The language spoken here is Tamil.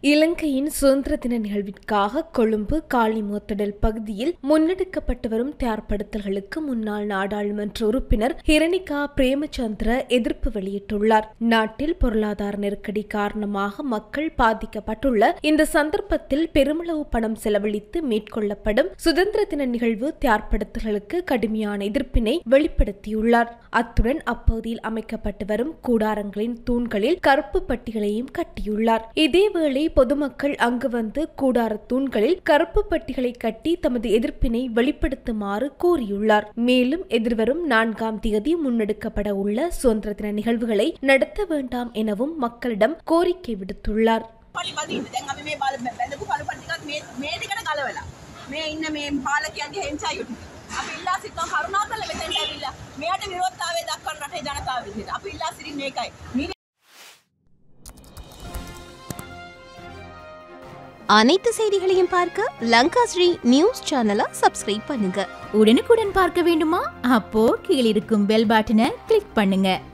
இலங்கையின் சுதந்திர தின நிகழ்விற்காக கொழும்பு காளிமோத்தடல் பகுதியில் முன்னெடுக்கப்பட்டு வரும் தயார்படுத்தல்களுக்கு முன்னாள் நாடாளுமன்ற உறுப்பினர் ஹிரணிகா பிரேமச்சந்திர எதிர்ப்பு வெளியிட்டுள்ளார் நாட்டில் பொருளாதார நெருக்கடி காரணமாக மக்கள் பாதிக்கப்பட்டுள்ள இந்த சந்தர்ப்பத்தில் பெருமளவு பணம் செலவழித்து மேற்கொள்ளப்படும் சுதந்திர தின நிகழ்வு தயார்படுத்தல்களுக்கு கடுமையான எதிர்ப்பினை வெளிப்படுத்தியுள்ளார் அத்துடன் அப்பகுதியில் அமைக்கப்பட்டு வரும் கூடாரங்களின் தூண்களில் கருப்பு பட்டிகளையும் கட்டியுள்ளார் இதேவேளை பொதுமக்கள் அங்கு வந்து கூடார தூண்களில் கருப்பு பட்டிகளை கட்டி தமது எதிர்ப்பினை வெளிப்படுத்துமாறு கோரியுள்ளார் மேலும் எதிர்வரும் நான்காம் தேதி முன்னெடுக்கப்பட உள்ள சுதந்திர தின நிகழ்வுகளை நடத்த வேண்டாம் எனவும் மக்களிடம் கோரிக்கை விடுத்துள்ளார் පලි පදින්න දැන් අපි මේ බල බැඳපු කළු පටිකත් මේ මේ ටිකට ගලවලා මේ ඉන්න මේ පාලකයන්ගේ හෙන්චා යුතු අපි ඉල්ලා සිටිනවා කරුණාකරලා මෙතෙන්ට ඇවිල්ලා මෙයාට විරෝධතාවය දක්වන රටේ ජනතාව විදිහට අපි ඉල්ලා සිටින්නේ ඒකයි මීඩියා அனைத்து செய்திகளையும் பார்க்க லங்கா ஸ்ரீ நியூஸ் சேனலை சப்ஸ்கிரைப் பண்ணுங்க உடனுக்குடன் பார்க்க வேண்டுமா அப்போ கீழிருக்கும் பெல் பட்டனை கிளிக் பண்ணுங்க